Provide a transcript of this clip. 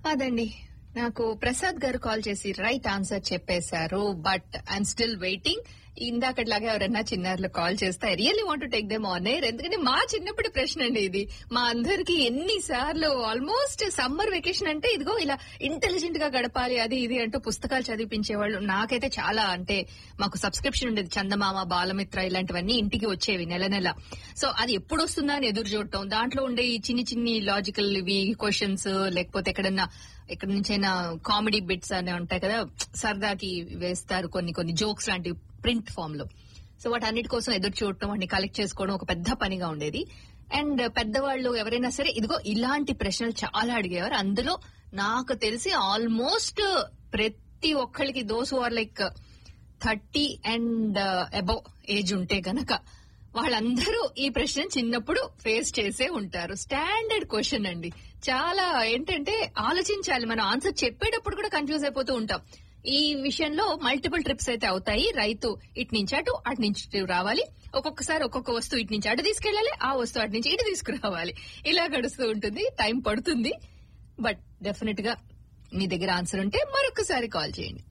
అదండి నాకు ప్రసాద్ గారు కాల్ చేసి రైట్ ఆన్సర్ చెప్పేశారు బట్ ఐఎమ్ స్టిల్ వెయిటింగ్ ఇందాకట్లాగా ఎవరన్నా చిన్నారులు కాల్ చేస్తే I really want take them on air ఎందుకంటే మా చిన్నప్పటి ప్రశ్న అండి ఇది మా అందరికి ఎన్నిసార్లు ఆల్మోస్ట్ సమ్మర్ వెకేషన్ అంటే ఇదిగో ఇలా ఇంటెలిజెంట్ గా గడపాలి అది ఇది అంటూ పుస్తకాలు చదివించేవాళ్ళు నాకైతే చాలా అంటే మాకు సబ్స్క్రిప్షన్ ఉండేది చందమామ బాలమిత్ర ఇలాంటివన్నీ ఇంటికి వచ్చేవి నెల నెల సో అది ఎప్పుడు వస్తుందా అని ఎదురు చూడటం దాంట్లో ఉండే ఈ చిన్ని చిన్ని లాజికల్ ఇవి క్వశ్చన్స్ లేకపోతే ఎక్కడన్నా ఎక్కడి నుంచైనా కామెడీ బిట్స్ అనే ఉంటాయి కదా సరదాకి వేస్తారు కొన్ని కొన్ని జోక్స్ లాంటి ప్రింట్ ఫామ్ లో సో వాటి అన్నిటి కోసం ఎదురు చూడటం వాటిని కలెక్ట్ చేసుకోవడం ఒక పెద్ద పనిగా ఉండేది అండ్ పెద్దవాళ్ళు ఎవరైనా సరే ఇదిగో ఇలాంటి ప్రశ్నలు చాలా అడిగేవారు అందులో నాకు తెలిసి ఆల్మోస్ట్ ప్రతి ఒక్కళ్ళకి those are like thirty and above age ఉంటే గనక వాళ్ళందరూ ఈ ప్రశ్న చిన్నప్పుడు ఫేస్ చేసే ఉంటారు స్టాండర్డ్ క్వశ్చన్ అండి చాలా ఏంటంటే ఆలోచించాలి మనం ఆన్సర్ చెప్పేటప్పుడు కూడా కన్ఫ్యూజ్ అయిపోతూ ఉంటాం ఈ విషయంలో మల్టిపుల్ ట్రిప్స్ అయితే అవుతాయి రైతు ఇటు నుంచి అటు అటు నుంచి ఇటు రావాలి ఒక్కొక్కసారి ఒక్కొక్క వస్తువు ఇటు నుంచి అటు తీసుకెళ్లాలి ఆ వస్తువు అటు నుంచి ఇటు తీసుకురావాలి ఇలా గడుస్తూ ఉంటుంది టైం పడుతుంది బట్ డెఫినెట్ గా మీ దగ్గర ఆన్సర్ ఉంటే మరొకసారి కాల్ చేయండి